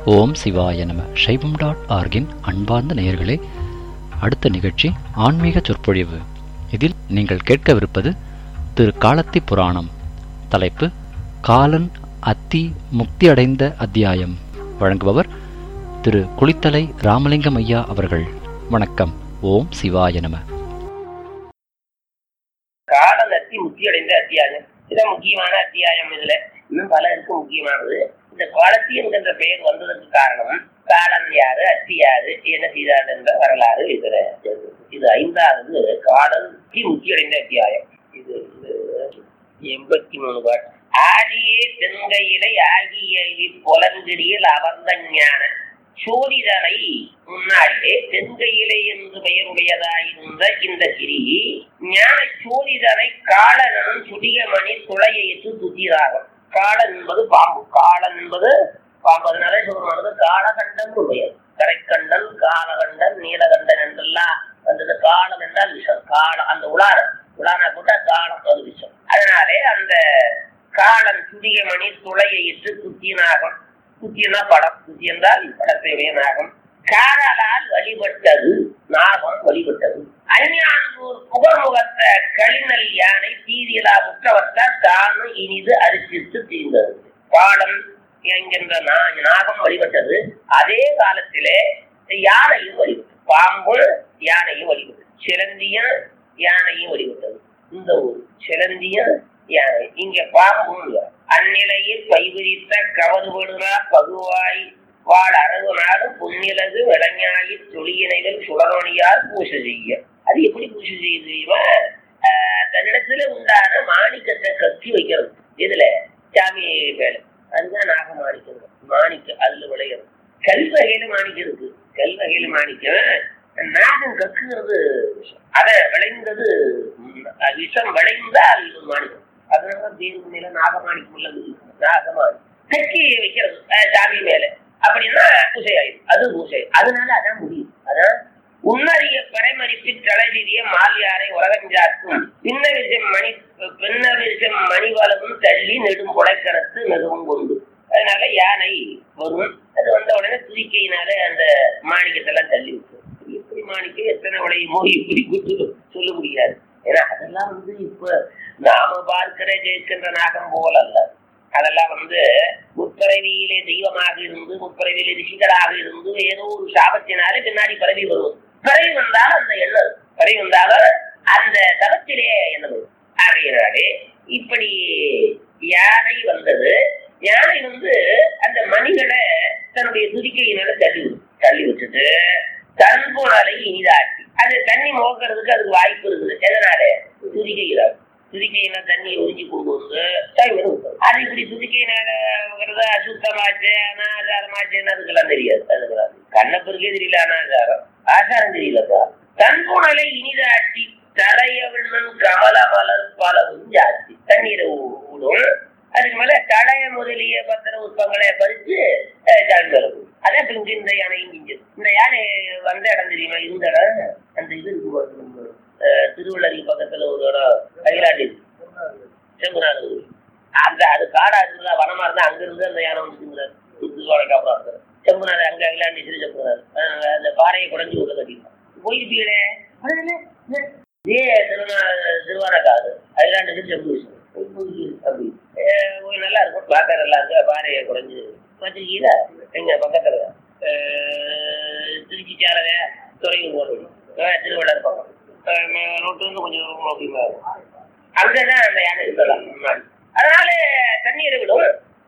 ஓம் சிவாய நம சைவம் டாட் ஆர்கின் அன்பார்ந்த நேயர்களே அடுத்த நிகழ்ச்சி ஆன்மீக சொற்பொழிவு இதில் நீங்கள் கேட்கவிருப்பது திரு காலத்தி புராணம் தலைப்பு காலன் அத்தி முக்தி அடைந்த அத்தியாயம் வழங்குபவர் திரு குளித்தலை ராமலிங்கம் ஐயா அவர்கள் வணக்கம் ஓம் சிவாய நம காலநத்தி முக்தி அடைந்த அத்தியாயம் இதான் முக்கியமான அத்தியாயம் இதுல இன்னும் பல இருக்கு முக்கியமானது இந்த காலத்தி என்கின்ற பெயர் வந்ததற்கு காரணம் காலன் யாரு அத்தி யாரு என்ன செய்தார் என்ற வரலாறு இதுல இது ஐந்தாவது காலத்தி முக்தி அடைந்த அத்தியாயம் இது எண்பத்தி மூணு பாட்டு ஆடியே தென்கையிலை ஆகிய பொலங்கிடியில் அமர்ந்த ஞான சோதிதனை முன்னாடியே தென்கையிலே என்று பெயருடையதாயிருந்த இந்த கிரி ஞான சோதிதனை காலனும் சுடியமணி துளையிட்டு துதிராகும் காலன் என்பது பாம்பு காலன் என்பது பாம்பு அதனால சொல்றது காலகண்டன் பெயர் கரைக்கண்டன் காலகண்டன் நீலகண்டன் என்றெல்லாம் வந்தது காலம் என்றால் விஷம் காலம் அந்த உலார உலானா போட்டா காலம் அது விஷம் அதனாலே அந்த காலன் சுடியமணி துளையிட்டு குத்தினாகும் குத்தியனா படம் குத்தி என்றால் படத்தையுடைய நாகம் காதலால் வழிபட்டது நாகம் வழிபட்டது அஞ்ஞான்பூர் புகழ்முகத்த களிநல் யானை தீதிலா முற்றவத்த தானு இனிது அரிசித்து தீர்ந்தது பாடம் என்கின்ற நாகம் வழிபட்டது அதே காலத்திலே யானையும் வழிபட்டது பாம்பு யானையும் வழிபட்டது சிலந்திய யானையும் வழிபட்டது இந்த ஊர் சிலந்திய யானை இங்க பாம்பும் அந்நிலையில் பைவிரித்த கவறுபடுறா பகுவாய் வாழ் அரகு நாடு பொன்னிலகு விளஞாயி தொழியினைகள் சுடரொணியார் பூசை செய்ய அது எப்படி பூசை செய்ய தெரியுமா தன்னிடத்துல உண்டான மாணிக்கத்தை கத்தி வைக்கிறது இதுல சாமி வேலை அதுதான் நாக மாணிக்கம் மாணிக்க அதுல விளையிறது கல்வகையில மாணிக்கம் இருக்கு கல்வகையில மாணிக்கம் நாகம் கக்குகிறது அத விளைந்தது விஷம் விளைந்தால் மாணிக்கம் அதனால தேர்வு நில நாகமாணிக்கம் உள்ளது நாகமாணி கட்சி வைக்கிறது சாமி மேல அப்படின்னா பூசை ஆயிடும் அது பூசை அதனால அதான் முடியும் அதான் உன்னறிய பரைமறிப்பு தலைவிதிய மால்யாரை உலகஞ்சாக்கும் பின்னவிசம் மணி பின்னவிசம் மணிவளவும் தள்ளி நெடும் புடைக்கரத்து மிகவும் கொண்டு அதனால யானை வரும் அது வந்த உடனே துதிக்கையினால அந்த மாணிக்கத்தெல்லாம் தள்ளி விட்டு எப்படி மாணிக்கம் எத்தனை உடையுமோ இப்படி கூட்டு சொல்ல முடியாது ஏன்னா அதெல்லாம் வந்து இப்ப நாம பார்க்கிற கேட்கின்ற நாகம் போல அல்ல அதெல்லாம் வந்து முற்பிறவியிலே தெய்வமாக இருந்து முற்பிறவியிலே ரிஷிகளாக இருந்து ஏதோ ஒரு சாபத்தினாலே பின்னாடி பரவி வருவது பரவி வந்தாலும் அந்த எண்ணம் பரவி வந்தாலும் அந்த தவத்திலே எண்ணம் ஆகையினாலே இப்படி யானை வந்தது யானை வந்து அந்த மணிகளை தன்னுடைய துதிக்கையினால தள்ளி தள்ளி விட்டுட்டு தன்புணலை இனிதாட்டி அது தண்ணி மோக்கிறதுக்கு அதுக்கு வாய்ப்பு இருக்குது எதனால துதிக்கையினால் துதிக்கையில தண்ணியை உறிஞ்சி கொண்டு வந்து அது இப்படி துதிக்கையினால அசுத்தமாச்சு அனாச்சாரமாச்சுன்னு அதுக்கெல்லாம் தெரியாது அதுக்கெல்லாம் கண்ணப்பருக்கே தெரியல அனாச்சாரம் ஆச்சாரம் தெரியலப்பா தன்புணலை இனிதாட்டி தலையவிழ்மன் கமல மலர் பலவும் ஜாஸ்தி தண்ணீரை விடும் அதுக்கு மேல தடைய முதலிய பத்திர உற்பங்களை பறிச்சு ஜாமிரம் அதான் பிங்க இந்த யானையும் கிஞ்சது இந்த யானை வந்த இடம் தெரியுமா இருந்த இடம் அந்த இது இருக்கு திருவள்ளரி பக்கத்துல ஒரு இடம் கைலாண்டி செம்புநாடு அந்த அது காடா இருக்குதா வனமா இருந்தா அங்க இருந்து அந்த யானை வந்து திருவாளைக்கு அப்புறம் இருக்கிறது செம்புநாடு அங்க அகிலாண்டி சிறு செம்புநாடு அந்த பாறையை குறைஞ்சி உள்ள கட்டிருக்கான் போயிருப்பீங்களே இதே திருவண்ணா திருவாரக்காது அகிலாண்டு செம்பு அப்படி நல்லா இருக்கும் பார்க்க நல்லா இருக்கு பாறையை குறைஞ்சு வச்சிருக்கீங்களா எங்க பக்கத்துல திருச்சி சாரத துறையூர் போடுறது திருவள்ளுவர் பக்கம் நோட்டு வந்து கொஞ்சம் அப்படிமா அங்கதான் அந்த யானை இருக்கலாம் முன்னாடி அதனால தண்ணீரை விடும்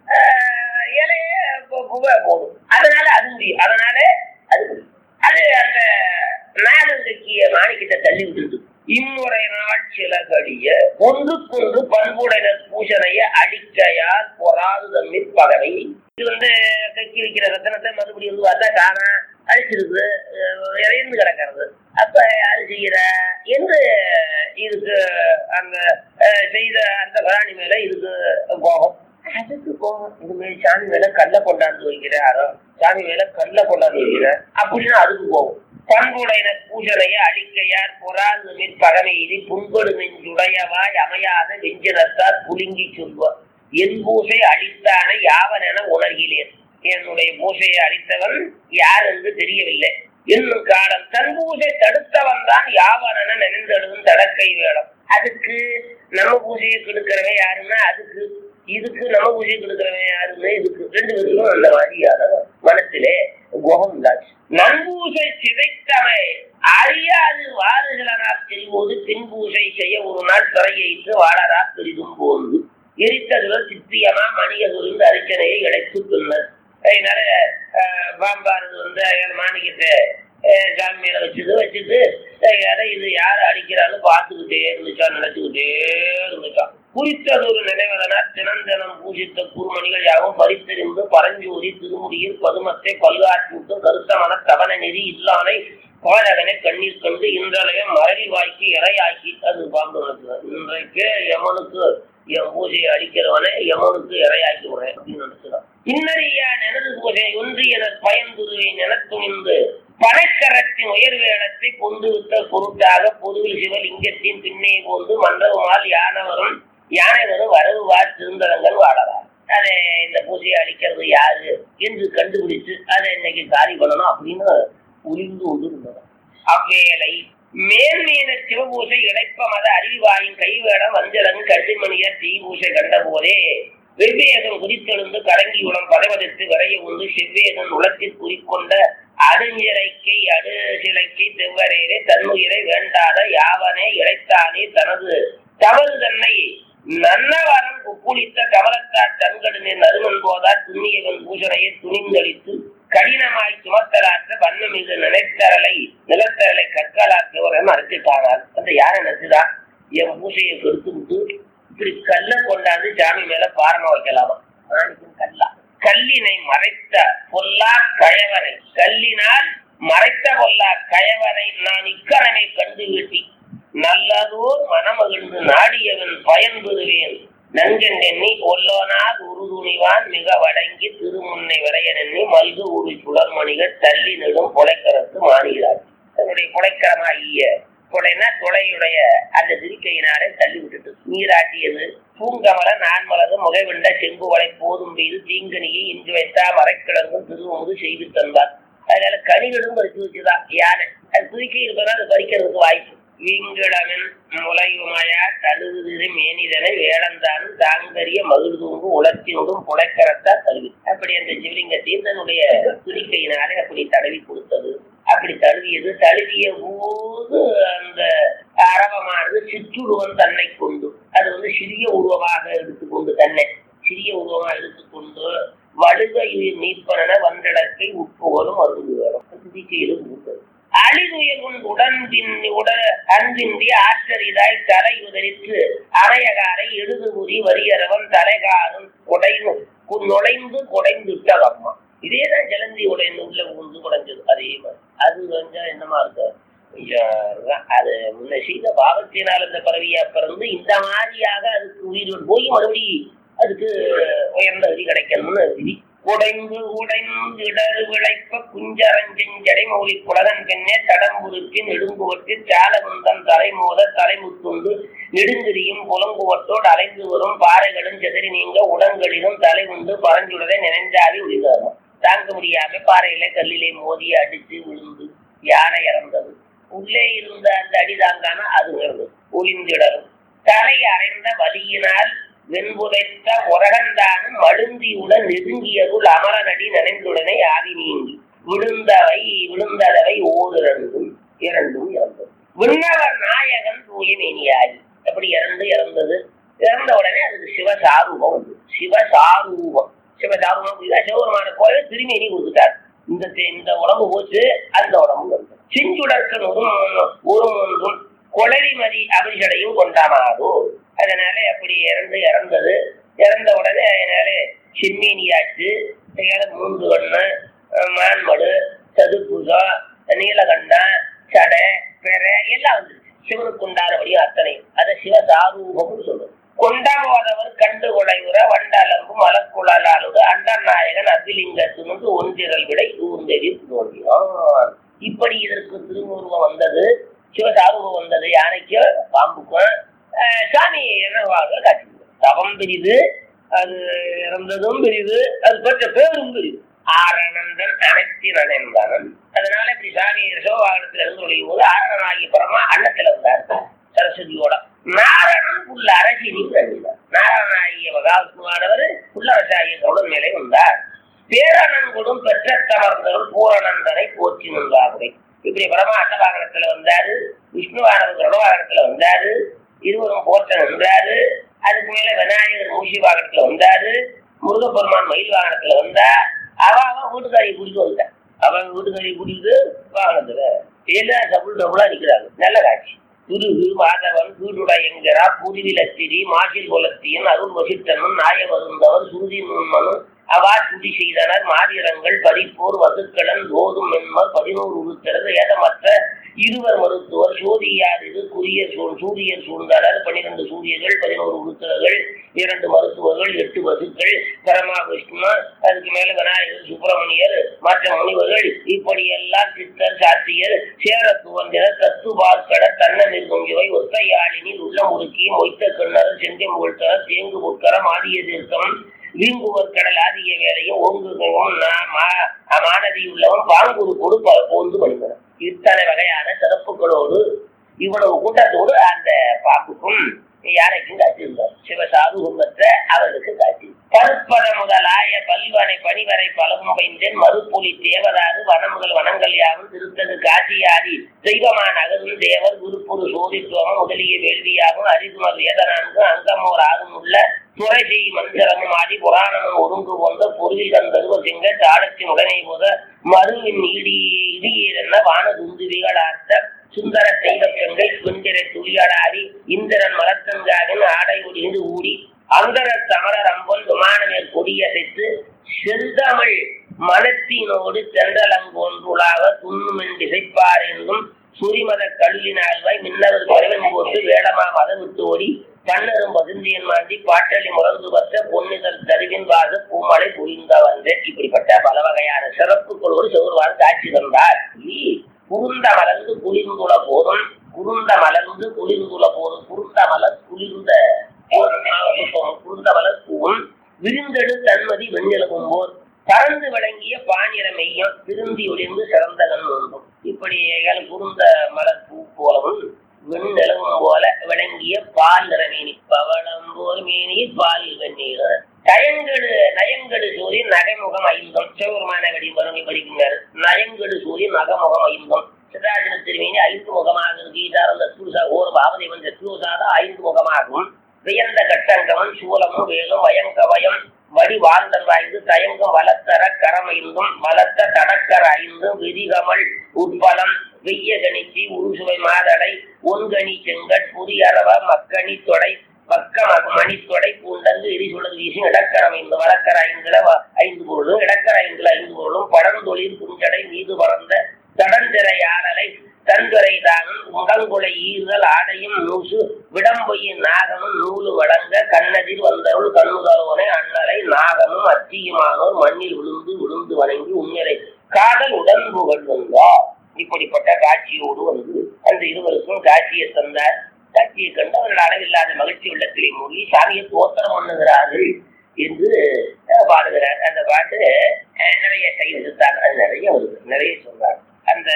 இலையே புகை போடும் அதனால அது முடியும் அதனால அது அது அந்த நாகங்கக்கிய மாணிக்கத்தை தள்ளி விட்டுருது இம்முறை நாள் சில கடிய ஒன்றுக்கொன்று பண்புடையினர் பூசணைய அடிக்கையால் பொறாது தம்மில் பகவை இது வந்து கக்கி வைக்கிற ரத்தனத்தை மறுபடியும் வந்து பார்த்தா காணா அழிச்சிருக்கு இறைந்து கிடக்கிறது அப்ப யாரு செய்யற என்று இதுக்கு அந்த செய்த அந்த பிராணி மேல இதுக்கு கோபம் அதுக்கு கோபம் இது மேல சாமி மேல கல்ல கொண்டாந்து வைக்கிறாரோ சாமி மேல கல்ல கொண்டாந்து வைக்கிற அப்படின்னா அதுக்கு கோபம் பண்புடையின பூஜனைய அழிக்கையார் பொறாது மிற்பகமையிலி புண்படு நெஞ்சுடையவாய் அமையாத வெஞ்சினத்தார் புழுங்கி சொல்வார் என் பூசை அழித்தான யாவன் என உணர்கிறேன் என்னுடைய பூசையை அளித்தவன் யார் என்று தெரியவில்லை என்னும் காலம் தன் பூசை தடுத்தவன் தான் யாவன நினைந்தெழுதும் தடக்கை வேடம் அதுக்கு நம்ம பூஜையை கெடுக்கிறவன் யாருன்னா அதுக்கு இதுக்கு நம்ம பூஜையை கெடுக்கிறவன் யாருன்னு இதுக்கு ரெண்டு பேருக்கும் அந்த மாதிரியான மனத்திலே கோபம் உண்டாச்சு நன்பூசை சிதைத்தவை அறியாது வாறுகளனால் செல்வோது பின்பூசை செய்ய ஒரு நாள் சிறையிட்டு வாழறா பெரிதும் போந்து எரித்ததுவர் சித்தியமா மணிக சுரிந்து அரிச்சனையை இழைத்து பின்னர் அதனால அஹ், பாம்பாரது வந்து என் மாணிக்கத்தை அஹ், சாமி மேல வச்சது வச்சுட்டு யாரை இது யார் அடிக்கிறான்னு பார்த்துக்கிட்டே இருந்துச்சான் நினைச்சுக்கிட்டே இருந்துச்சான் குறித்தது ஒரு நினைவதனால் தினம் தினம் பூஜித்த குருமணிகள் யாவும் பறித்தெறிந்து பரஞ்சூரி திருமுடியில் பதுமத்தை பல்காற்றிட்டு கருத்தமன தவண நெறி இல்லானை பாலகனை கண்ணீர் கண்டு இன்றளைய மரளி வாய்க்கு இரையாக்கி அது பாம்பு நடத்துறார் இன்றைக்கு யமனுக்கு என் பூஜையை அடிக்கிறவனை யமனுக்கு இரையாக்கி விடுறேன் அப்படின்னு நினைச்சுதான் இன்னறியா எனது பூஜை ஒன்று என பயந்துருவை நிலத்துணிந்து பனைக்கரத்தின் உயர்வேளத்தை கொண்டு விட்ட பொருட்டாக பொதுவில் சிவலிங்கத்தின் பின்னே போந்து மண்டபமால் யானவரும் யானைவரும் வரவு வார் திருந்தலங்கள் வாழலாம் அதை இந்த பூஜையை அளிக்கிறது யாரு என்று கண்டுபிடிச்சு அதை இன்னைக்கு காரி பண்ணணும் அப்படின்னு உளிந்து கொண்டு இருந்தது அவ்வேளை மேன்மீன சிவபூசை இழைப்ப மத அறிவாயின் கைவேடம் வஞ்சலன் கண்டிமணியர் தீ பூசை கண்ட போதே வெவ்வேதம் குறித்தெழுந்து கலங்கியுடன் பதவதற்கு விரைய உண்டு செவ்வேதன் உலத்தில் குறிக்கொண்ட அடுஞ்சிலைக்கை அடுசிலைக்கை செவ்வரையிலே தன்னுயிரை வேண்டாத யாவனே இழைத்தானே தனது தவறு தன்னை நன்னவரன் குப்புளித்த கமலத்தார் தன்கடனே நறுமன் போதார் துண்ணியவன் பூசணையை துணிந்தளித்து கடினமாய் சுமத்தலாற்ற வண்ணம் மீது நினைத்தரலை நிலத்தரலை கற்களாக்குவரன் அரைச்சிட்டானால் அந்த யாரை நினைச்சுதா என் பூசையை கெடுத்து விட்டு இப்படி கல்ல கொண்டாந்து சாமி மேல பாரணம் வைக்கலாமா ஆணிக்கும் கல்லா கல்லினை மறைத்த பொல்லா கயவரை கல்லினால் மறைத்த பொல்லா கயவரை நான் இக்கரனை கண்டு வீட்டி நல்லதோர் மனமகிழ்ந்து நாடியவன் பயன் பெறுவேன் நன்கெண்ணி ஒல்லோனால் உருதுணிவான் மிக வடங்கி திருமுன்னை வரைய எண்ணி மல்கு ஒரு சுடர்மணிகள் தள்ளி நெடும் புலைக்கரத்து மாறுகிறார் தன்னுடைய புலைக்கரமாகிய கொலைனா தொலையுடைய அந்த திருக்கையினாலே தள்ளி விட்டுட்டு நீராட்டியது பூங்கமல நான்மலது முகைவிண்ட செங்குவளை போதும் மீது தீங்கனியை இன்று வைத்தா மறைக்கிழங்கும் திருவமுது செய்து தந்தார் அதனால கனிகளும் பறிச்சு வச்சுதான் யானை அது துதிக்கை இருப்பதால் அது பறிக்கிறதுக்கு வாய்ப்பு வீங்கிழவன் முளையுமாயா தழுவுதிரு மேனிதனை வேளந்தானும் தாங்கரிய மகிழ்தூங்கு உலர்த்தினோடும் புடைக்கரத்தா தழுவி அப்படி அந்த சிவலிங்கத்தையும் தன்னுடைய துதிக்கையினாலே அப்படி தடவி கொடுத்தது அப்படி தழுவியது தழுவிய போது அந்த அரவமானது சிற்றுருவம் தன்னை கொண்டு அது வந்து சிறிய உருவமாக எடுத்துக்கொண்டு தன்னை சிறிய உருவமாக எடுத்துக்கொண்டு வடுக நீப்பன வந்தடத்தை உட்புகழும் அருந்து வரும் துதிக்கையிலும் இருந்தது அழிதுயகுன் உடன்பின் உட அன்பின்றி ஆச்சரிதாய் தலை உதறித்து அரையகாரை எழுதுபுரி வரியரவன் தலைகாரும் குடைந்து கு- நுழைந்து குடைந்துட்ட அம்மா இதேதான் ஜலந்தி உடைந்து உள்ள புகுந்து குடைஞ்சது அதே மாதிரி அது வந்து என்னமா இருக்கு கொஞ்சம் அது முன்ன செய்த பாவத்தினால் அந்த பறவையா பிறந்து இந்த மாதிரியாக அதுக்கு உயிர் போய் மறுபடி அதுக்கு உயர்ந்த விதி கிடைக்கணும்னு விதி உடைந்து உடைந்து இடறு விளைப்ப குஞ்சரஞ்செஞ்சடை மௌலி புலகன் பெண்ணே தடம்புருத்தி நெடுங்குவற்றி சாலகுந்தன் தலைமோத தலைமுத்துண்டு நெடுங்கிரியும் புலங்குவத்தோடு அலைந்து வரும் பாறைகளும் செதறி நீங்க உடங்களிலும் தலை உண்டு பரஞ்சுடரை நினைஞ்சாவி விழுந்தாரும் தாங்க முடியாம பாறையில கல்லிலே மோதி அடிச்சு விழுந்து யானை இறந்தது உள்ளே இருந்த அந்த அடி தாங்காம அது இறந்தது ஒளிந்திடரும் தலை அறைந்த வலியினால் வெண்புதைத்த உரகந்தானும் மழுந்தியுடன் நெருங்கியதுள் அமரனடி நனைந்துடனே ஆதி நீங்கி விழுந்தவை விழுந்ததவை ஓரிரண்டும் இரண்டும் இறந்தது விண்ணவர் நாயகன் தூயமேனியாகி எப்படி இறந்து இறந்தது இறந்த உடனே அதுக்கு சிவசாரூபம் வந்து சிவசாரூபம் சிவசாரூபம் புரியுதா? சிவபெருமான கோயில திருமேனி கொடுத்துட்டார் இந்த தே- இந்த உடம்பு போச்சு அந்த உடம்பு வந்து செஞ்சுடற்கன் ஒரு ஒரு மூன்றும் கொளரிமதி அபிஷடையும் கொண்டாமாதோ அதனால அப்படி இறந்து இறந்தது இறந்த உடனே அதனால செம்மீனியாச்சு ஏழை மூன்று கண்ணு அஹ் மான்மடு சதுர்புஜம் நீலகண்டம் சடை பெற எல்லாம் வந்துருச்சு சிவனுக்கு உண்டானபடியும் அத்தனை அதை சிவசாரூபம்னு சொல்றது கொண்டாடுவதவர் கண்டு கொடையுற வண்டலம்பும் மலக்குழலாளுடு அண்டநாயகன் அபிலிங்கத்தினுக்கு ஒன்றிரல் விடை ஊர்ந்தெறி தோன்றினான் இப்படி இதற்கு திருமுருகம் வந்தது சிவசாரூபம் வந்தது யானைக்கும் பாம்புக்கும் அஹ் சாமி என்னவாக காட்சி தவம் பெரிது அது இறந்ததும் பெரிது அது பெற்ற பேரும் பெரிது ஆரணந்தன் அனைத்தினன் என்பவன் அதனால இப்படி சாமி ரிஷோவாகனத்துல இருந்து ஒழியும் போது ஆரணனாகி பரமா அன்னத்துல இருந்தார் சரஸ்வதியோட நாரணன் புள்ள அரசினி கண்டினார் நாராயணாகிய மகாவிஷ்ணுவானவர் புல்லரசாகிய கவுடன் மேலே வந்தார் பேரணன்குடும் பெற்ற தமர்ந்தவள் பூரணந்தனை போற்றி நின்றார்கள் இப்படி பரமா அன்னவாகனத்துல வந்தாரு விஷ்ணுவானவர் கருணவாகனத்துல வந்தாரு இருவரும் போற்ற நின்றாரு அதுக்கு மேல விநாயகர் மூசி வாகனத்துல வந்தாரு முருகப்பெருமான் மயில் வாகனத்துல வந்தா அவ அவன் வீட்டுக்காரியை கூட்டிட்டு வந்தா அவன் வீட்டுக்காரியை கூட்டிட்டு வாகனத்துல எல்லாம் டபுள் டபுளா நிக்கிறாங்க நல்ல காட்சி துருகு மாதவன் வீடுடையங்கரா புதுவிலத்திரி மாசில் குலத்தியன் அருள் வசித்தனும் நாய வருந்தவர் சுருதி நுண்மனும் அவா துதி செய்தனர் மாதிரங்கள் பறிப்போர் வகுக்களன் போதும் என்பர் பதினோரு உருத்தரது ஏதமற்ற இருவர் மருத்துவர் சோதியார் இது குரிய சூழ் சூரியர் சூழ்ந்தனர் பன்னிரண்டு சூரியர்கள் பதினோரு உருத்தரர்கள் இரண்டு மருத்துவர்கள் எட்டு வசுக்கள் பரமா விஷ்ணு அதுக்கு மேல விநாயகர் சுப்பிரமணியர் மற்ற முனிவர்கள் இப்படியெல்லாம் சித்தர் சாத்தியர் சேர துவந்திரர் தத்து பார்க்கட தன்ன நிற்குஞ்சவை ஒத்தையாளினில் உள்ள முறுக்கி மொய்த்த கிண்ணர் செஞ்சை முகழ்த்தனர் தேங்கு முற்கரம் ஆதிய தீர்க்கம் வீங்குவர் கடல் ஆதிய வேலையும் ஓங்குகவும் மானதி உள்ளவன் பாங்குரு கொடு போந்து வருகிறார் இத்தனை வகையான சிறப்புகளோடு இவ்வளவு கூட்டத்தோடு அந்த பாம்புக்கும் யானைக்கும் காட்டியிருந்தார் சிவசாது கும்பத்த அவர்களுக்கு காட்டி பருப்பத முதலாய பல்வனை பணிவரை பலவும் பைந்தேன் மறுப்புலி தேவதாது வனமுகள் வனங்கள் யாவும் திருத்தது காசியாதி தெய்வமான அகரும் தேவர் குருப்புரு சோதித்துவமும் முதலிய வேள்வியாகும் அரிதுமர் வேதனான்கு அங்கமோர் ஆகும் உள்ள துறை செய் மந்திரமும் ஆதி புராணமும் ஒருங்கு கொண்ட பொருள் தந்தருவ சிங்க தாளத்தின் உடனே முத மருவின் இடி இடியேறென்ன வான துந்துவிகளார்த்த சுந்தர தெய்வக்கங்கள் வெண்டிர துளியடாடி இந்திரன் மலத்தங்காவின் ஆடை ஒடிந்து ஊடி அந்தர தமரர் அம்பன் விமானமேல் கொடியசைத்து செந்தமிழ் மனத்தினோடு தென்றலங்கொன்றுளாக துண்ணுமென் திசைப்பார் என்றும் சுரிமத கல்லினால்வாய் மின்னவர் குறைவன் போட்டு வேடமா மத விட்டு ஓடி கண்ணரும் பதுந்தியன் மாண்டி பாட்டளி முரந்து பற்ற பொன்னிதழ் தருவின் வாச பூமலை புரிந்த வந்த இப்படிப்பட்ட பல வகையான சிறப்புகளோடு சிவருவார் காட்சி தந்தார் குருந்த மலர்ந்து குளிர்ந்துள்ள போதும் குருந்த மலர்ந்து குளிர்ந்துள்ள போதும் குருந்த மலர் குளிர்ந்த குருந்த மலர் பூவும் விருந்தெடு தன்மதி வெண்ணிலகும் போர் பறந்து விளங்கிய பாணிர மெய்யம் திருந்தி ஒளிர்ந்து சிறந்தகன் ஒன்றும் இப்படி குருந்த மலர் பூ போலவும் வெண்ணிலவும் போல விளங்கிய பால் நிறமேனி பவளம் போல் மேனி பால் வெந்நீர் நயங்கடு நயங்கடு சூரியன் நகைமுகம் ஐந்தம் சிவபெருமான வடி வருணி படிக்கின்றார் நயங்கடு சூரியன் நகமுகம் ஐந்தம் சிதாஜன திருமேனி ஐந்து முகமாக கீதாரந்த தூசா ஓர் பாவதேவன் தூசாத ஐந்து முகமாகும் வியந்த கட்டங்கவன் சூலமும் வேலும் வயங்கவயம் வடி வாழ்ந்தன் வாய்ந்து தயங்கும் வளத்தர கரமைந்தும் வளத்த தடக்கர ஐந்தும் விதிகமல் உட்பலம் வெய்ய கணிச்சி உருசுவை மாதடை ஒன்கணி செங்கட் புரியறவ மக்கணி தொடை பக்க மணித்தொடை பூண்டங்கு எரிசுழல் வீசி இடக்கர ஐந்து வழக்கர ஐந்துல ஐந்து பொருளும் இடக்கர ஐந்துல ஐந்து பொருளும் படந்தொழில் குஞ்சடை மீது பறந்த தடந்திரை ஆடலை தன்துறை தானும் முடங்குலை ஈறுதல் ஆடையும் நூசு விடம்பொய்யின் நாகமும் நூலு வழங்க கண்ணதில் வந்தவள் கண்ணுதலோனை அண்ணலை நாகமும் அத்தியுமானோர் மண்ணில் விழுந்து விழுந்து வணங்கி உண்மையை காதல் உடன்புகள் வந்தார் இப்படிப்பட்ட காட்சியோடு வந்து அந்த இருவருக்கும் காட்சியை தந்தார் காட்சியை கண்டு அவர்கள் அளவில்லாத மகிழ்ச்சி உள்ளத்திலே மூழ்கி சாமியை தோத்திரம் பண்ணுகிறார்கள் என்று பாடுகிறார் அந்த பாட்டு நிறைய கை விடுத்தாங்க அது நிறைய வருது நிறைய சொல்றாங்க அந்த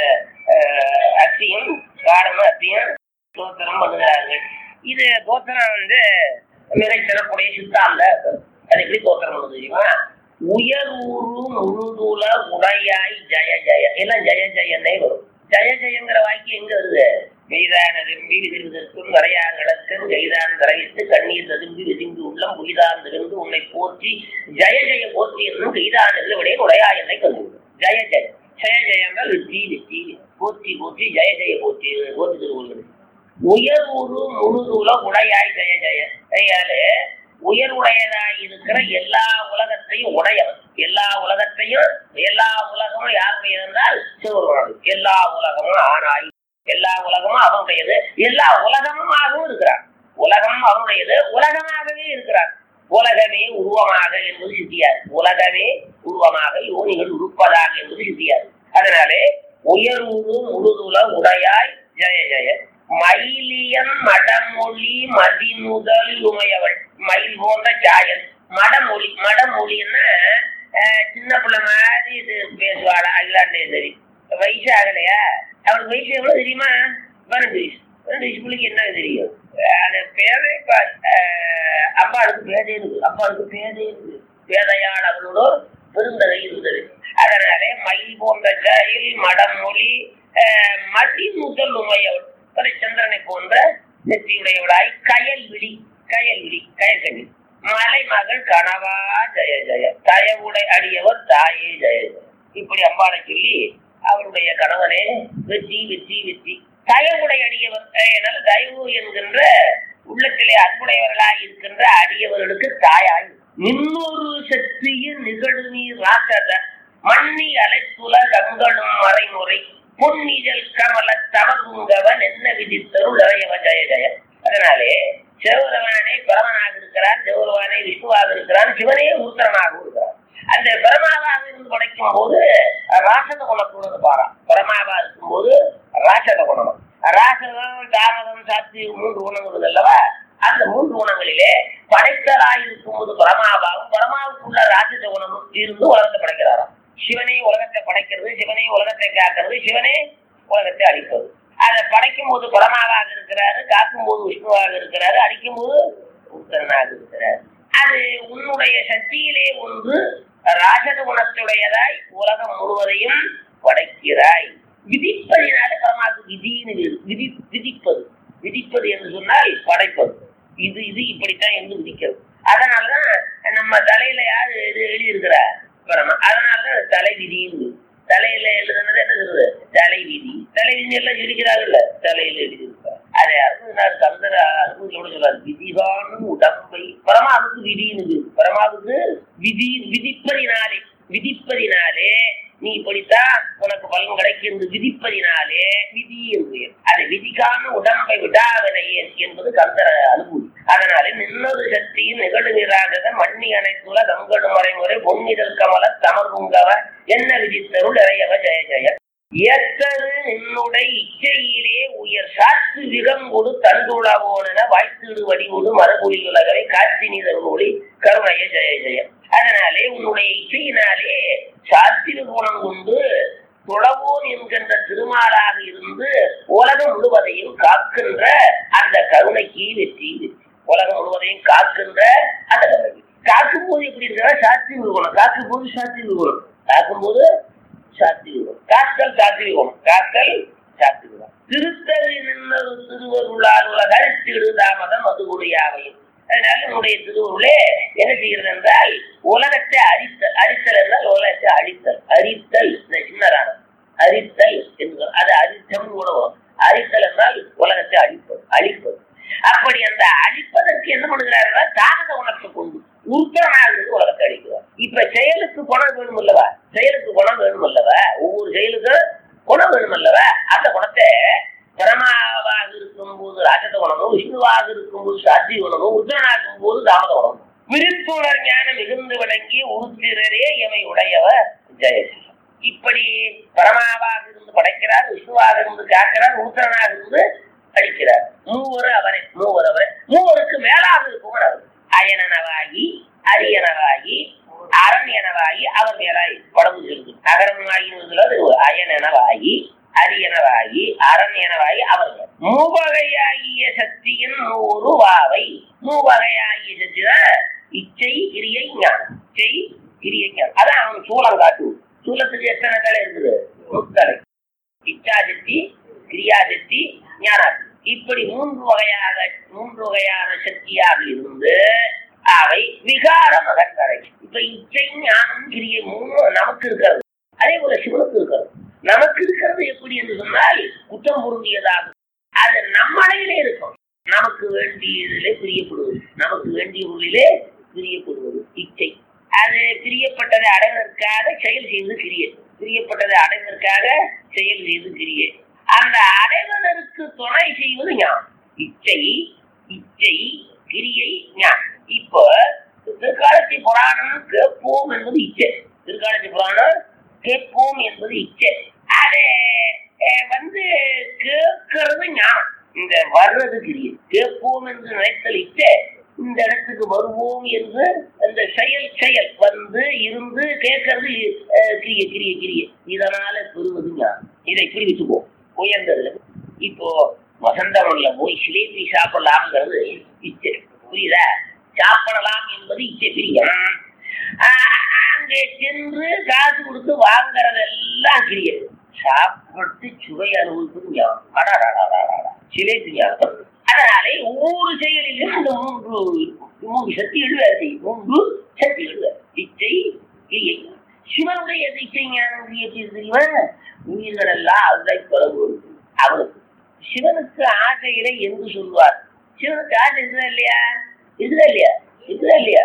அத்தியும் காடமும் அத்தியும் தோத்திரம் பண்ணுகிறார்கள் இது தோத்திரம் வந்து மிக சிறப்புடைய சித்தாந்த அது எப்படி தோத்திரம் பண்ணுது தெரியுமா உயர் ஊரு முழுதுல உடையாய் ஜெய ஜெய எல்லாம் ஜெய ஜெயன்னே வரும் ஜெய ஜெயங்கிற வாக்கியம் எங்க வருது மெய்தான திரும்பி விதிர்தற்கும் நிறையாங்களுக்கும் கைதான் கரையிட்டு கண்ணீர் ததும்பி விதிம்பி உள்ளம் புலிதான் திருந்து உன்னை போற்றி ஜெய ஜெய போற்றி என்னும் கைதானதில் விடைய உடையா என்னை கண்டு ஜெய ஜெய ஜெய ஜெயங்கள் வெற்றி வெற்றி போற்றி போற்றி ஜெய ஜெய போற்றி போற்றி திருவள்ளுவர் உயர் ஊரு முழுதுல உடையாய் ஜெய ஜெய கையாலே உயர்வுடையதாய் இருக்கிற எல்லா உலகத்தையும் உடையவன் எல்லா உலகத்தையும் எல்லா உலகமும் யாருடைய என்றால் சிவருமானது எல்லா உலகமும் ஆனாய் எல்லா உலகமும் அவனுடையது எல்லா உலகமுமாகவும் இருக்கிறார் உலகம் அவனுடையது உலகமாகவே இருக்கிறார் உலகமே உருவமாக என்பது சித்தியார் உலகமே உருவமாக யோனிகள் உருப்பதாக என்பது சித்தியார் அதனாலே உயர்வுரு முழுதுல உடையாய் ஜெய ஜெய மயிலியன் மடமொழி மதிநுதல் உமையவள் மயில் போன்ற சாயல் மடமொழி மடமொழின்னா அஹ், சின்ன பிள்ளை மாதிரி இது பேசுவாளா அகிலாண்டேஸ்வரி வயசு ஆகலையா அவளுக்கு வயசு எவ்வளவு தெரியுமா பன்னெண்டு வயசு பன்னெண்டு வயசு பிள்ளைக்கு என்ன தெரியும் அஹ், அந்த பேரே ப- அஹ், அம்பாளுக்கு பேதே இருக்கு அம்பாளுக்கு பேதே இருக்கு பேதையாள் அவளோட பெருந்தகை இருந்தது அதனாலே மயில் போன்ற ஜாயில் மடம் மொழி அஹ், மதி முதல் உமையவள் சந்திரனை போன்ற நெற்றியுடையவளாய் கயல் விழி கயல் விழி கயல் கண்ணி மலை மகள் கனவா ஜெய ஜெய தயவுடை அடியவர் தாயே ஜெய ஜெய இப்படி அம்பாளை சொல்லி அவருடைய கணவனே வெற்றி வெற்றி வெற்றி தயவுடை அடியவர் அஹ் என்னால் தயவு என்கின்ற உள்ளத்திலே அன்புடையவர்களாய் இருக்கின்ற அடியவர்களுக்கு தாயாய் நின்னொரு சக்திய நிகழ்நீர் ராசத மண்ணி அலைத்துல கங்களும் மறைமுறை பொன்னிதழ் கமல தமகுங்கவன் என்ன விதித்தருள் இறையவ ஜெய ஜெய அதனாலே சிவபெருமானே பரமனாக இருக்கிறான் சிவபெருமானே விஷ்ணுவாக இருக்கிறான் சிவனே உத்தரனாக இருக்கிறான் அந்த பிரமாவாக இருந்து படைக்கும் போது ராசத குணத்தோடு பாராம் பிரமாவா இருக்கும் போது ராசத குணம் ராசதம் தாமதம் சாத்தி மூன்று குணங்கள் அல்லவா அந்த மூன்று குணங்களிலே படைத்தலாய் இருக்கும் போது பரமாவாகும் பரமாவுக்குள்ள ராஜத குணமும் இருந்து உலகத்தை படைக்கிறாராம் சிவனே உலகத்தை படைக்கிறது சிவனே உலகத்தை காக்கிறது சிவனே உலகத்தை அழிப்பது அதை படைக்கும் போது பரமாவாக இருக்கிறாரு காக்கும் போது விஷ்ணுவாக இருக்கிறாரு அடிக்கும் போது உத்தரனாக இருக்கிறார் அது உன்னுடைய சக்தியிலே ஒன்று ராஜத குணத்துடையதாய் உலகம் முழுவதையும் படைக்கிறாய் விதிப்பதினால பரமாவுக்கு விதின்னு வேறு. விதி விதிப்பது விதிப்பது என்று சொன்னால் படைப்பது இது இது இப்படித்தான் என்று விதிக்கிறது அதனாலதான் நம்ம தலையில யாரு இது எழுதியிருக்கிறா பரமா அதனாலதான் தலை விதின்னு தலையில எழுதுனது என்ன சொல்றது தலை விதி தலை விதி எல்லாம் இருக்கிறாங்கல்ல தலையில எழுதியிருக்கார் அதை அருணார் கந்தர அருணோட சொல்றாரு விதிதான் உடம்பை பரமாவுக்கு விதின்னு இருக்கு. பரமாவுக்கு விதி விதிப்பதினாலே விதிப்பதினாலே நீ இப்படித்தான் உனக்கு பலன் கிடைக்கிறது விதிப்பதினாலே விதி என்று அது விதிக்காம உடம்பை விடாதனை என்பது கந்தர அனுபூதி அதனாலே நின்னொரு சக்தியின் நிகழ்நிறாகத மண்ணி அனைத்துல கங்கடு மறைமுறை பொன்னிதழ் கமல தமர்குங்கவ என்ன விதித்தருள் இறையவ ஜெய ஜெய ஏத்தது நின்னுடை இச்சையிலே உயர் சாத்து விகங்கொடு தண்டுளவோன வாய்த்தீடு வடிவுடு மரபுரி உலகவை காட்சி நீதருளி கருணைய ஜெய ஜெய அதனாலே உன்னுடைய இச்சையினாலே சாத்திர குணம் கொண்டு துளவோன் என்கின்ற திருமாலாக இருந்து உலகம் முழுவதையும் காக்கின்ற அந்த கருணைக்கு வெற்றி வெற்றி உலகம் முழுவதையும் காக்கின்ற அந்த கருணை காக்கும் போது எப்படி இருக்கிறா சாத்தி குணம் காக்கும் போது சாத்தி குணம் காக்கும் போது சாத்திவிகம் காத்தல் சாத்திவிகம் காத்தல் சாத்திவிகம் திருத்தல் நின்னது திருவருளால் உலக அழித்திடு தாமதம் அது உடையாவையும் அதனால உன்னுடைய திருவருளே என்ன செய்கிறது என்றால் உலகத்தை அழித்தல் அழித்தல் என்றால் உலகத்தை அழித்தல் அரித்தல் இந்த சின்னரானம் அரித்தல் என்று அது அரித்தம் கூட வரும் அரித்தல் என்றால் உலகத்தை அழிப்பது அழிப்பது அப்படி அந்த அழிப்பதற்கு என்ன பண்ணுகிறார்கள் தாமத உணர்ச்சி கொண்டு உருத்தரனாகிறது உலகத்தை அழிக்கிறார் இப்ப செயலுக்கு குணம் வேணும் அல்லவா செயலுக்கு குணம் வேணும் அல்லவா ஒவ்வொரு செயலுக்கும் குணம் வேணும் அல்லவா அந்த குணத்தை பிரமாவாக இருக்கும் போது ராஜத குணமும் விஷ்ணுவாக இருக்கும் போது சாத்தி குணமும் உத்தரனாக இருக்கும் போது தாமத குணமும் விருப்புணர் ஞானம் மிகுந்து விளங்கி உருத்திரரே எமை உடையவ ஜெயசி இப்படி பரமாவாக இருந்து படைக்கிறார் விஷ்ணுவாக இருந்து காக்கிறார் உத்தரனாக இருந்து அழிக்கிறார் மூவர் அவரை மூவர் அவரை மூவருக்கு மேலாக இருப்பவர் அவர் அயனனவாகி அரியனவாகி அரண்யனவாகி அவர் மேலாய் படகு செல்வது அகரமாகி அயனனவாகி அரியனவாகி அரண்யனவாகி அவர் மேல். மூவகையாகிய சக்தியின் நூறு வாவை மூவகையாகிய சக்தி தான் இச்சை கிரியை ஞானம் இச்சை கிரியை ஞானம் அதான் அவன் சூளம் காட்டு சூலத்துக்கு எத்தனை தலை இருக்குது முத்தலை இச்சாசக்தி கிரியாசக்தி ஞானாசக்தி இப்படி மூன்று வகையாக மூன்று வகையான சக்தியாக இருந்து அவை விகார மகன்களை இப்ப இச்சை ஞானம் கிரியை மூணு நமக்கு இருக்கிறது அதே போல சிவனுக்கு இருக்கிறது நமக்கு இருக்கிறது எப்படி என்று சொன்னால் குற்றம் பொருந்தியதாகும் அது நம்மளையிலே இருக்கும் நமக்கு வேண்டியதிலே பிரியப்படுவது நமக்கு வேண்டிய பொருளிலே பிரியப்படுவது இச்சை அது பிரியப்பட்டதை அடைவதற்காக செயல் செய்து கிரிய பிரியப்பட்டதை அடைவதற்காக செயல் செய்து கிரிய அந்த அடைவதற்கு துணை செய்வது ஞானம் இச்சை இச்சை கிரியை ஞானம் இப்போ திருக்காலத்தி புராணம் கேட்போம் என்பது இச்சை திருக்காலத்தி புராணம் கேட்போம் என்பது இச்சை அது அஹ், வந்து கேட்கறது ஞானம் இந்த வர்றது கிரியை கேட்போம் என்று நினைத்தல் இச்சை இந்த இடத்துக்கு வருவோம் என்று அந்த செயல் செயல் வந்து இருந்து கேட்கறது அஹ், கிரிய கிரிய கிரிய இதனால பெறுவது ஞானம் இதை இப்படி வச்சுக்கோ உயர்ந்ததுல இப்போ வசந்தவன்ல போய் சிலேபி சாப்பிடலாம்ங்கிறது இச்சை புரியுதா சாப்பிடலாம் என்பது இச்சை பிரியம் ஆஹ், அங்கே சென்று காசு கொடுத்து வாங்குறதெல்லாம் கிரியது சாப்பிட்டு சுவை அனுபவிப்பது ஞானம் அடாடாடாடாடா சிலேபி ஞானம் அதனாலே ஒவ்வொரு செயலிலும் இந்த மூன்று இருக்கும். மூன்று சக்திகள் வேலை செய்யும் மூன்று சக்திகள் வேலை. இச்சை கிரியை சிவனுடைய இச்சை ஞானம் கிரியை தெரியுமா உயிர்கள் எல்லாம் அதை பரவுவது அவனுக்கு சிவனுக்கு ஆசையில என்று சொல்வார் சிவனுக்கு ஆசை இருக்குதா இல்லையா இருக்குதா இல்லையா இருக்குதா இல்லையா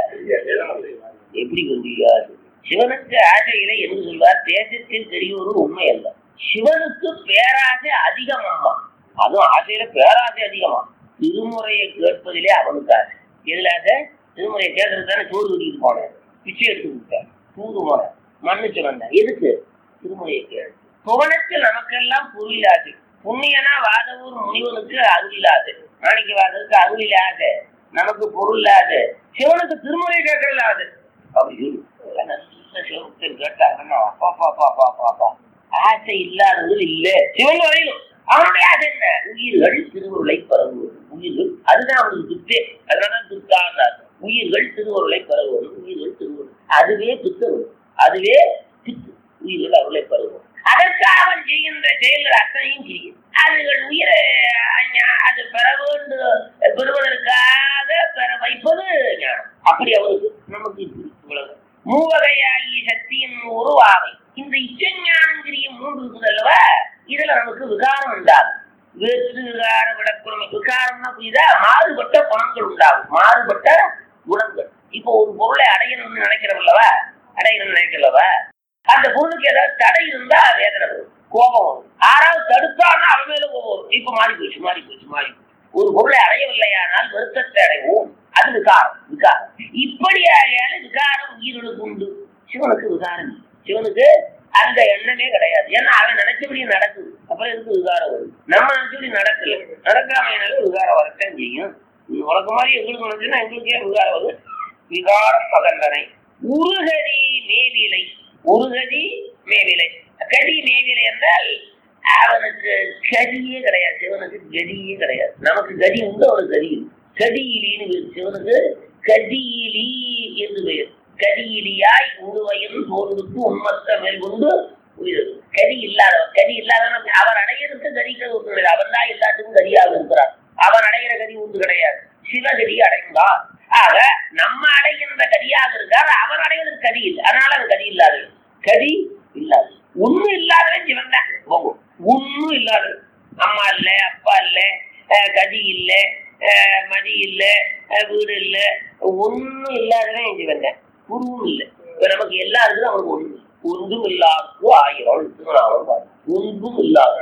எப்படி வந்தீங்க சிவனுக்கு ஆசையில என்று சொல்வார் தேசத்தில் தெரிவது உண்மை அல்ல சிவனுக்கு பேராசை அதிகம் அம்மா அதுவும் ஆசையில பேராசை அதிகமா திருமுறையை கேட்பதிலே அவனுக்கு ஆசை எதுல ஆசை திருமுறையை கேட்கறது தானே சோறு கட்டிட்டு போனேன் பிச்சை எடுத்து விட்டேன் தூது போனேன் மன்னிச்சு வந்தேன் எதுக்கு திருமுறையை கேடு புவனத்தில் நமக்கெல்லாம் பொருளாது புண்ணியனா வாதவூர் முனிவனுக்கு அருளிலாது மாணிக்க வாதருக்கு அருளிலாது நமக்கு பொருளாது சிவனுக்கு திருமுறை கேட்கலாது அப்படி சொல்லு. நல்ல சிவபக்தர் கேட்டாங்கன்னா அப்பா பாப்பா பாப்பா பாப்பா ஆசை இல்லாதவர்கள் இல்ல சிவன் வரையும் அவனுடைய ஆசை என்ன உயிர்கள் திருவுருளை பரவுவது உயிர்கள் அதுதான் அவனுக்கு துத்தே அதனாலதான் துத்தான்னார் உயிர்கள் திருவுருளை பரவுவது உயிர்கள் திருவுருள் அதுவே பித்தம் அதுவே பித்து உயிர்கள் அருளை பரவுவது அதற்காக அவன் செய்கின்ற செயல்கள் அத்தனையும் செய்யும் அதுகள் உயிரை அஹ், அது பெற வேண்டும் பெறுவதற்காக பெற வைப்பது ஞானம் அப்படி அவருக்கு நமக்கு இப்படி இவ்வளவு மூவகையாகிய சக்தியின் உருவாவை இந்த இச்சஞானங்கிரிய மூன்று இருக்குது அல்லவா இதுல நமக்கு விகாரம் உண்டாகும் வேற்று விகார விடக்குழமை விகாரம்னா புரியுதா மாறுபட்ட குணங்கள் உண்டாகும் மாறுபட்ட குணங்கள் இப்போ ஒரு பொருளை அடையணும்னு நினைக்கிறோம் அல்லவா அடையணும்னு நினைக்கிறவா அந்த பொருளுக்கு ஏதாவது தடை இருந்தா வேதனை வரும் கோபம் வரும் ஆறாவது தடுத்தான்னா அவன் மேல கோபம் வரும் இப்ப மாறி போச்சு மாறி போச்சு மாறி போச்சு ஒரு பொருளை அடையவில்லையானால் வருத்தத்தை அடைவோம் அது விகாரம் விகாரம் இப்படி ஆகையால விகாரம் உயிர்களுக்கு உண்டு சிவனுக்கு விகாரம் இல்லை. சிவனுக்கு அந்த எண்ணமே கிடையாது ஏன்னா அவன் நினைச்சபடி நடக்குது அப்புறம் எதுக்கு விகாரம் வரும் நம்ம நினைச்சபடி நடக்கல நடக்காமையினால விகாரம் வரத்தான் செய்யும் உனக்கு மாதிரி எங்களுக்கு நினைச்சுன்னா எங்களுக்கே விகாரம் வருது விகார பகந்தனை உருகதி மேவிலை உருகதி மேவிலை கதி மேவிலை என்றால் அவனுக்கு கதியே கிடையாது சிவனுக்கு கதியே கிடையாது நமக்கு கதி உண்டு அவனுக்கு கதி இல்லை கதியிலின்னு பேர் சிவனுக்கு கதியிலி என்று பெயர் கதியிலியாய் உருவையும் தோல்விக்கு உண்மத்த மேல் கொண்டு உயிர் கதி இல்லாதவன் கதி இல்லாதவன் அவர் அடையிறதுக்கு கதிக்கு ஒன்று கிடையாது அவன் தான் எல்லாத்துக்கும் கதியாக இருக்கிறான் அவன் அடைகிற கதி ஒன்று கிடையாது சிவகதி அடைந்தான் ஆக நம்ம அடைகின்ற கதியாக இருக்கார் அவன் அடைவதற்கு கதி இல்லை அதனால அது கதி இல்லாதது கதி இல்லாது ஒண்ணும் இல்லாதவன் சிவன் தான் போகும் ஒண்ணும் இல்லாதது அம்மா இல்ல அப்பா இல்ல அஹ் கதி இல்ல அஹ் மதி இல்ல அஹ் வீடு இல்ல ஒண்ணும் இல்லாதவன் சிவன் தான் குருவும் இல்லை இப்ப நமக்கு எல்லாம் இருக்குது அவனுக்கு ஒண்ணு ஒன்றும் இல்லாத ஆயிரம் திருநாமம் பாரு. ஒன்றும் இல்லாத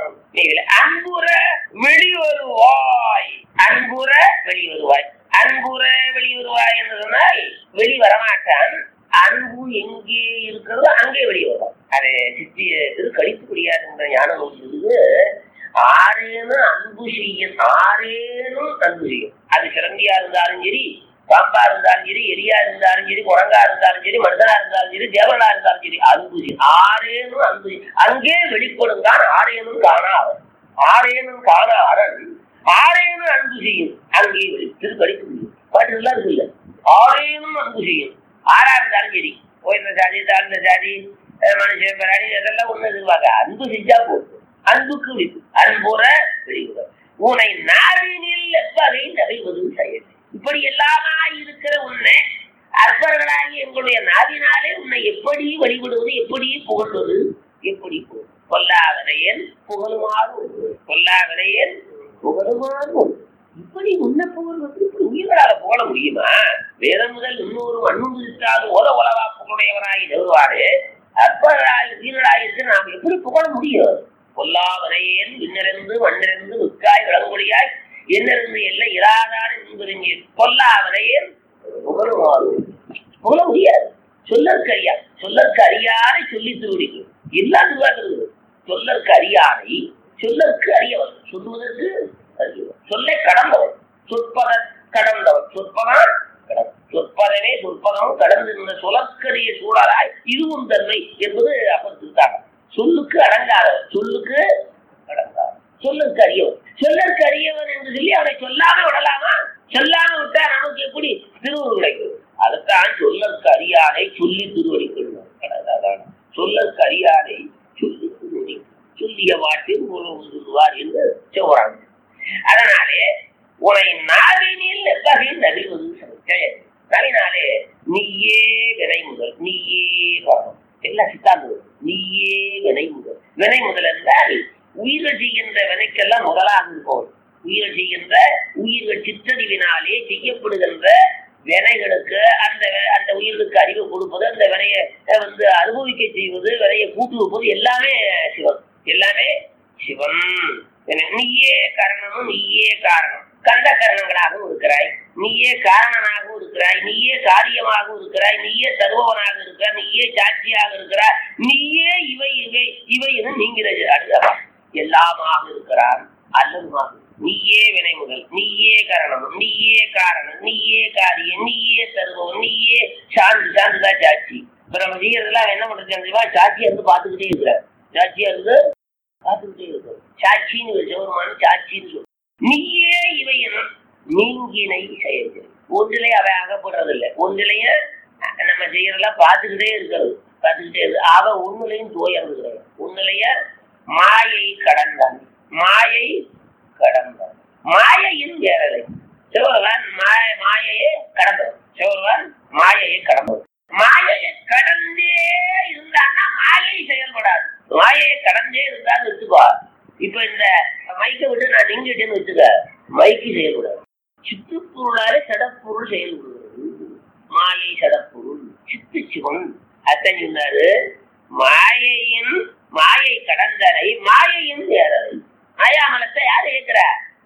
அன்புற வெளிவருவாய் அன்புற வெளிவருவாய் அன்புற வெளிவருவாய் என்று சொன்னால் வெளி வரமாட்டான் அன்பு எங்கே இருக்கிறதோ அங்கே வெளியே வரும் அது சித்தி திரு கழிப்புக்குடியார் என்ற ஞான நூல் இருக்குது ஆரேனும் அன்பு செய்யும் ஆரேனும் அன்பு செய்யும் அது சிறந்தியா இருந்தாலும் சரி பாம்பா இருந்தாலும் சரி எலியா இருந்தாலும் சரி குரங்கா இருந்தாலும் சரி மனிதனா இருந்தாலும் சரி தேவனா இருந்தாலும் சரி அன்பு செய்யும் ஆரேனும் அன்பு செய்யும். அங்கே வெளிப்படுங்கான் ஆரேனும் காணாவன் ஆரேனும் காணாரன் ஆரேனும் அன்பு செய்யும் அங்கே வெளி திரு கழிப்பு பாட்டு நல்லா இருக்கு இல்ல ஆரேனும் அன்பு செய்யும் ஆறா இருந்தாலும் சரி உயர்ந்த ஜாதி தாழ்ந்த ஜாதி அஹ் மனுஷன் பிராணி அதெல்லாம் ஒண்ணு எதிர்பார்க்க அன்பு செஞ்சா போதும் அன்புக்கு விப்பு அன்புற வெளியுற உன்னை நாவினில் எவ்வகை நகைவதும் செயல் இப்படி எல்லாமா இருக்கிற உன்னை அற்பர்களாகி எங்களுடைய நாவினாலே உன்னை எப்படி வழிபடுவது எப்படி புகழ்வது எப்படி புகழ் கொல்லாதனையன் புகழுமாறு கொல்லாதனையன் புகழுமாறு இப்படி உன்னை புகழ்வது இப்படி உயிர்களால புகழ முடியுமா வேதம் முதல் இன்னொரு அன்புதித்தாது ஓத உலவா புகழுடையவராகி நிறுவாரு அற்பராய் வீரராய் இருக்கு நாம் எப்படி புகழ முடியும் பொல்லாவரையேன் விண்ணிறந்து மண்ணிறந்து மிக்காய் விளங்குடியாய் என்னிருந்து எல்லை இராதாரு என்பதுங்க பொல்லாவரையேன் புகழுமாறு புகழ முடியாது சொல்லற்கு அறியா சொல்லற்கு அறியாரை சொல்லி திருடிக்கும் எல்லாம் திருவாக்குறது சொல்லற்கு அறியாரை சொல்லற்கு அறியவர் சொல்லுவதற்கு அறியவர் சொல்லை கடந்தவர் சொற்பத கடந்தவன் சொற்பதான் கடந்தவன். சொற்பதமே சொற்பதமும் கடந்து நின்ற சுலக்கரிய சூழலாய் இதுவும் தன்மை என்பது அப்ப திருத்தாங்க சொல்லுக்கு அடங்காதவன் சொல்லுக்கு அடங்காதவன் சொல்லுக்கு அறியவன் சொல்லற்கு அறியவன் என்று சொல்லி அவனை சொல்லாம விடலாமா சொல்லாம விட்டா நமக்கு எப்படி திருவுரு கிடைக்கும் அதுதான் சொல்லற்கு அறியானை சொல்லி திருவடி கொள்ளும் சொல்லற்கு அறியானை சொல்லி திருவடி சொல்லிய வாட்டில் உலகம் சொல்லுவார் என்று சொல்றாங்க அதனாலே உனை நாவினில் நெப்பகை நடிவது ஜெயம் அதனாலே நீயே வினை முதல் நீயே காரணம் எல்லாம் சித்தாந்தம் நீயே வினை முதல் வினை முதல் என்றால் உயிர்கள் செய்கின்ற வினைக்கெல்லாம் முதலாக இருப்பவன் உயிர்கள் செய்கின்ற உயிர்கள் சிற்றறிவினாலே செய்யப்படுகின்ற வினைகளுக்கு அந்த அந்த உயிர்களுக்கு அறிவு கொடுப்பது அந்த வினையை வந்து அனுபவிக்க செய்வது வினையை கூட்டு வைப்பது எல்லாமே சிவன் எல்லாமே சிவன் நீயே கரணமும் நீயே காரணம் கண்ட கரணங்களாகவும் இருக்கிறாய் நீயே காரணனாகவும் இருக்கிறாய் நீயே காரியமாகவும் இருக்கிறாய் நீயே தருபவனாக இருக்கிறாய் நீயே சாட்சியாக இருக்கிறாய் நீயே இவை இவை இவை என்று நீங்கிறது அடுத்தவா எல்லாமாக இருக்கிறான் அல்லதுமாக நீயே வினை முதல் நீயே கரணம் நீயே காரணம் நீயே காரியம் நீயே தருபவன் நீயே சான்று சான்றுதான் சாட்சி இப்ப நம்ம செய்யறதெல்லாம் என்ன பண்றது தெரியுமா சாட்சியா இருந்து பார்த்துக்கிட்டே இருக்கிறார் சாட்சியா இருந்து பார்த்துக்கிட்டே இருக்கிறோம் சாட்சின்னு ஒரு சிவருமான சாட்சின்னு சொல்லுவோம் நீயே இவை எனும் நீங்கினை செயல்கள் ஒன்றிலே அவை அகப்படுறதில்லை ஒன்றிலேயே நம்ம செய்யறதெல்லாம் பார்த்துக்கிட்டே இருக்கிறது பார்த்துக்கிட்டே இருக்கு அவ ஒன்னுலையும் தோயர்ந்துக்கிறது ஒன்னுலைய மாயை கடந்தான் மாயை கடந்தான் மாயையின் வேறலை சிவபகவான் மாய மாயையே கடந்தவன் சிவபகவான் மாயையை கடந்தவன் மாயையை கடந்தே இருந்தான்னா மாயை செயல்படாது மாயையை கடந்தே இருந்தான்னு வச்சுக்கோ இப்ப இந்த மைக்கை விட்டு நான் நீங்கிட்டேன்னு வச்சுக்க மைக்கு செயல்படாது சித்துப்பொருளாலே சடப்பொருள் செயல்படுகிறது மாயை சடப்பொருள் சித்து சிவன் அத்தன் சொன்னாரு மாயையின் மாயை கடந்தனை மாயையின் வேறதை மாயாமலத்தை யாரு இயக்குறா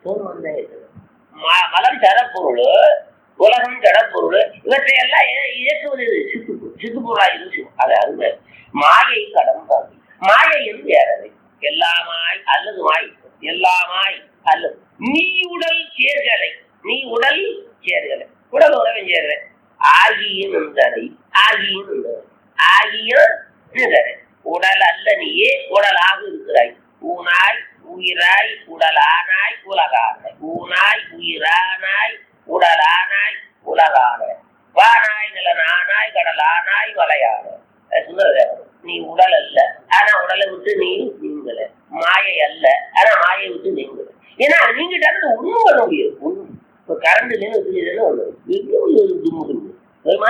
மலம் சடப்பொருள் உலகம் ஜடப்பொருள் இவற்றை எல்லாம் இயக்குவது சித்து சித்துப்பொருளா இருக்கு அது அருமை மாயை கடந்தாது மாயையின் வேறதை எல்லாமாய் அல்லது மாய் எல்லாமாய் அல்லது நீ உடல் சேர்களை நீ உடல் சேர்களை உடல் உறவன் சேர்களை ஆகியும் நின்றனை ஆகியும் நின்றனை ஆகிய நின்றனை உடல் அல்ல நீயே உடலாக இருக்கிறாய் ஊனாய் உயிராய் உடலானாய் உலகானாய் ஊனாய் உயிரானாய் உடலானாய் உலகானாய் வானாய் நிலனானாய் கடலானாய் வலையானாய் சுந்தரதேவன் நீ உடல் அல்ல ஆனா உடலை விட்டு நீ நீங்கல மாயை அல்ல ஆனா மாயை விட்டு நீங்கல ஏன்னா நீங்கிட்ட ஒண்ணும் பண்ண முடியாது ஒண்ணும் இப்ப கரண்ட் இல்லைன்னு வச்சுருந்தேன்னு ஒண்ணு எங்க ஒரு தும்மு வருமா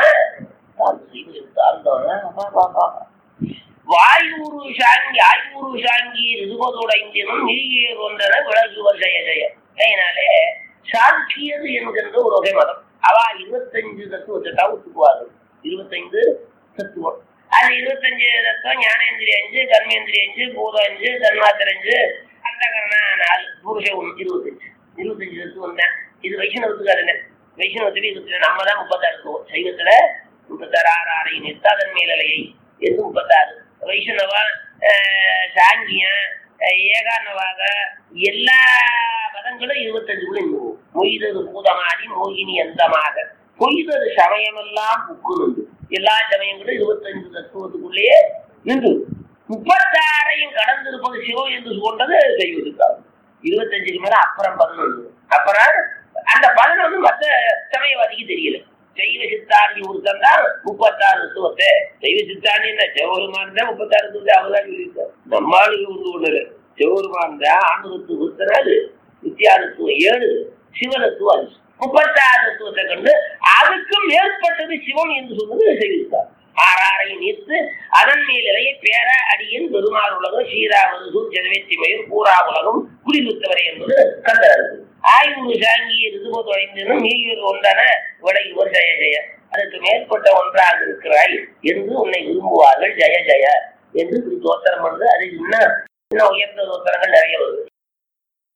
வாயூரு சாங்கி ஆய்வுரு சாங்கி ரிதுபதுடைந்தினும் நீயே ஒன்றன விலகுவர் ஜெய ஜெய அதனாலே சாங்கியது என்கின்ற ஒரு வகை மதம் அவ இருபத்தஞ்சு தத்துவத்தை ஒத்துக்குவார்கள் இருபத்தைந்து தத்துவம் அது இருபத்தஞ்சு தத்துவம் ஞானேந்திரிய அஞ்சு கர்மேந்திரிய அஞ்சு பூதம் அஞ்சு தன்மாத்திர அஞ்சு அந்த நாலு புருஷ ஒன்று இருபத்தஞ்சு இருபத்தஞ்சு தத்துவம் தான் இது வைஷ்ணவத்துக்கு அதுல வைஷ்ணவத்துக்கு இருபத்தி நம்ம தான் முப்பத்தாறு தத்துவம் சைவத்துல முப்பத்தாறு ஆறு ஆறை நிறுத்தாதன் மேலலையை என்று முப்பத்தாறு வைஷ்ணவா சாங்கியம் ஏகானவாக எல்லா பதங்களும் இருபத்தஞ்சுக்குள்ள இருந்தது மொய்தது பூதமாடி மோகினி அந்தமாக பொய்தது சமயமெல்லாம் புக்குனுண்டு எல்லா சமயங்களும் இருபத்தஞ்சு தத்துவத்துக்குள்ளேயே நின்று முப்பத்தாறையும் கடந்திருப்பது சிவம் என்று கொண்டது செய்வதற்காக இருபத்தஞ்சுக்கு மேல அப்புறம் பதினொன்று அப்புறம் அந்த பதினொன்று மற்ற சமயவாதிக்கு தெரியல சைவ சித்தாந்தி ஒருத்தன் தான் முப்பத்தாறு தத்துவத்தை சைவ சித்தாந்தி என்ன சிவபெருமான் தான் முப்பத்தாறு தத்துவத்தை அவர்தான் சொல்லியிருக்காரு நம்மளுக்கு ஒன்று ஒண்ணு சிவபெருமான் தான் ஆண்டு முத்தனாது வித்தியானத்துவம் ஏழு சிவனத்துவம் அஞ்சு முப்பத்தாறு தத்துவத்தை கண்டு அதுக்கும் மேற்பட்டது சிவம் என்று சொன்னது செய்திருக்கார் ஆறாரை நீர்த்து அதன் மேலிலையை பேர அடியின் பெருமாள் உலகம் ஸ்ரீராமது சூழ்ச்செலவேத்திமையும் பூரா உலகம் குடிமுத்தவரை என்பது கந்தரது ஆய்வு சாங்கிய ரிதுபோ தொலைந்தனும் நீர் ஒன்றன விடை ஒரு ஜெய ஜெய அதுக்கு மேற்பட்ட ஒன்றாக இருக்கிறாய் என்று உன்னை விரும்புவார்கள் ஜெய ஜெய என்று இப்படி தோத்திரம் வந்து அது இன்னும் இன்னும் உயர்ந்த தோத்திரங்கள் நிறைய வருது